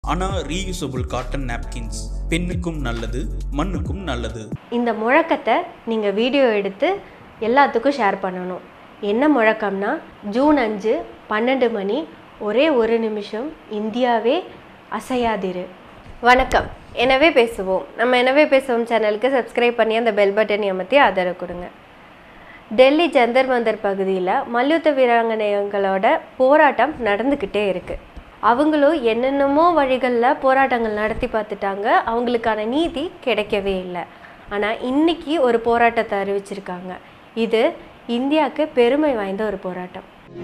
அனா reusable cotton napkins பெண்ணுக்கும் நல்லது மண்ணுக்கும் நல்லது இந்த முழக்கத்தை நீங்கள் வீடியோ எடுத்து எல்லாத்துக்கும் ஷேர் பண்ணணும் என்ன முழக்கம்னா ஜூன் அஞ்சு பன்னெண்டு மணி ஒரே ஒரு நிமிஷம் இந்தியாவே அசையாதிரு வணக்கம் எனவே பேசுவோம் நம்ம எனவே பேசுவோம் சேனலுக்கு சப்ஸ்கிரைப் பண்ணி அந்த பெல் பட்டன் அமர்த்தி ஆதரவு கொடுங்க டெல்லி ஜந்தர் மந்தர் பகுதியில் மல்யுத்த வீராங்கனைகளோட போராட்டம் நடந்துக்கிட்டே இருக்குது அவங்களும் என்னென்னமோ வழிகளில் போராட்டங்கள் நடத்தி பார்த்துட்டாங்க அவங்களுக்கான நீதி கிடைக்கவே இல்லை ஆனால் இன்னைக்கு ஒரு போராட்டத்தை அறிவிச்சிருக்காங்க இது இந்தியாவுக்கு பெருமை வாய்ந்த ஒரு போராட்டம்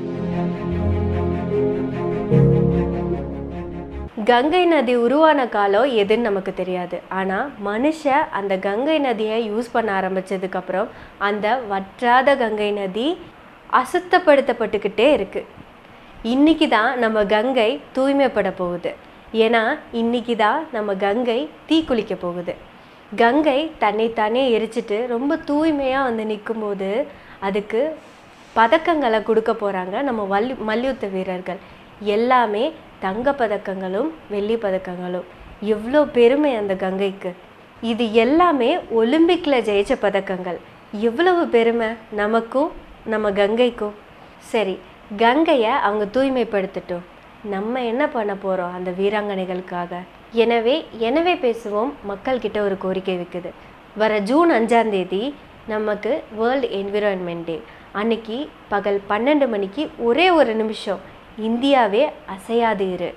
கங்கை நதி உருவான காலம் எதுன்னு நமக்கு தெரியாது ஆனால் மனுஷன் அந்த கங்கை நதியை யூஸ் பண்ண ஆரம்பிச்சதுக்கப்புறம் அந்த வற்றாத கங்கை நதி அசுத்தப்படுத்தப்பட்டுக்கிட்டே இருக்கு இன்னைக்கு தான் நம்ம கங்கை தூய்மைப்பட போகுது ஏன்னா இன்னைக்கு தான் நம்ம கங்கை தீக்குளிக்க போகுது கங்கை தன்னைத்தானே எரிச்சிட்டு ரொம்ப தூய்மையாக வந்து நிற்கும்போது அதுக்கு பதக்கங்களை கொடுக்க போகிறாங்க நம்ம வல் மல்யுத்த வீரர்கள் எல்லாமே தங்க பதக்கங்களும் வெள்ளி பதக்கங்களும் எவ்வளோ பெருமை அந்த கங்கைக்கு இது எல்லாமே ஒலிம்பிக்கில் ஜெயிச்ச பதக்கங்கள் எவ்வளவு பெருமை நமக்கும் நம்ம கங்கைக்கும் சரி கங்கையை அவங்க தூய்மைப்படுத்தட்டும் நம்ம என்ன பண்ண போகிறோம் அந்த வீராங்கனைகளுக்காக எனவே எனவே பேசுவோம் மக்கள்கிட்ட ஒரு கோரிக்கை வைக்குது வர ஜூன் அஞ்சாம் தேதி நமக்கு வேர்ல்டு என்விரான்மெண்ட் டே அன்னைக்கு பகல் பன்னெண்டு மணிக்கு ஒரே ஒரு நிமிஷம் இந்தியாவே அசையாது இரு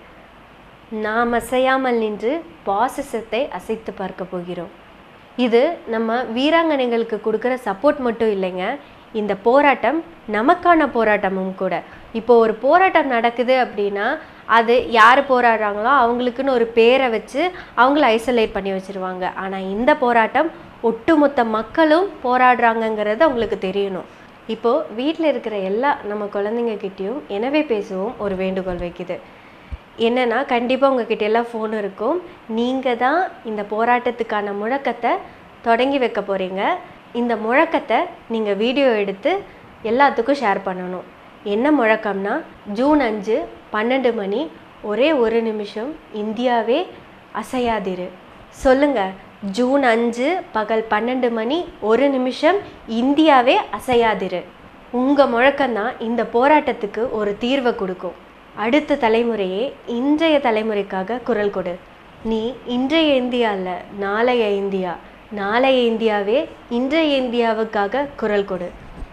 நாம் அசையாமல் நின்று பாசிசத்தை அசைத்து பார்க்க போகிறோம் இது நம்ம வீராங்கனைகளுக்கு கொடுக்குற சப்போர்ட் மட்டும் இல்லைங்க இந்த போராட்டம் நமக்கான போராட்டமும் கூட இப்போ ஒரு போராட்டம் நடக்குது அப்படின்னா அது யார் போராடுறாங்களோ அவங்களுக்குன்னு ஒரு பேரை வச்சு அவங்கள ஐசோலேட் பண்ணி வச்சுருவாங்க ஆனால் இந்த போராட்டம் ஒட்டுமொத்த மக்களும் போராடுறாங்கங்கிறது அவங்களுக்கு தெரியணும் இப்போது வீட்டில் இருக்கிற எல்லா நம்ம குழந்தைங்கக்கிட்டேயும் எனவே பேசுவோம் ஒரு வேண்டுகோள் வைக்குது என்னென்னா கண்டிப்பாக உங்ககிட்ட எல்லாம் ஃபோன் இருக்கும் நீங்கள் தான் இந்த போராட்டத்துக்கான முழக்கத்தை தொடங்கி வைக்க போகிறீங்க இந்த முழக்கத்தை நீங்கள் வீடியோ எடுத்து எல்லாத்துக்கும் ஷேர் பண்ணணும் என்ன முழக்கம்னா ஜூன் அஞ்சு பன்னெண்டு மணி ஒரே ஒரு நிமிஷம் இந்தியாவே அசையாதிரு சொல்லுங்க ஜூன் அஞ்சு பகல் பன்னெண்டு மணி ஒரு நிமிஷம் இந்தியாவே அசையாதிரு உங்கள் முழக்கம்தான் இந்த போராட்டத்துக்கு ஒரு தீர்வை கொடுக்கும் அடுத்த தலைமுறையே இன்றைய தலைமுறைக்காக குரல் கொடு நீ இன்றைய இந்தியா அல்ல நாளைய இந்தியா நாளைய இந்தியாவே இன்றைய இந்தியாவுக்காக குரல் கொடு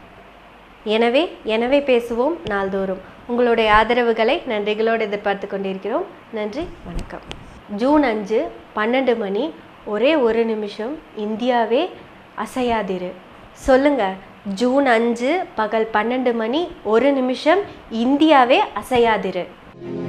எனவே எனவே பேசுவோம் நாள்தோறும் உங்களுடைய ஆதரவுகளை நன்றிகளோடு எதிர்பார்த்து கொண்டிருக்கிறோம் நன்றி வணக்கம் ஜூன் அஞ்சு பன்னெண்டு மணி ஒரே ஒரு நிமிஷம் இந்தியாவே அசையாதிரு சொல்லுங்க ஜூன் அஞ்சு பகல் பன்னெண்டு மணி ஒரு நிமிஷம் இந்தியாவே அசையாதிரு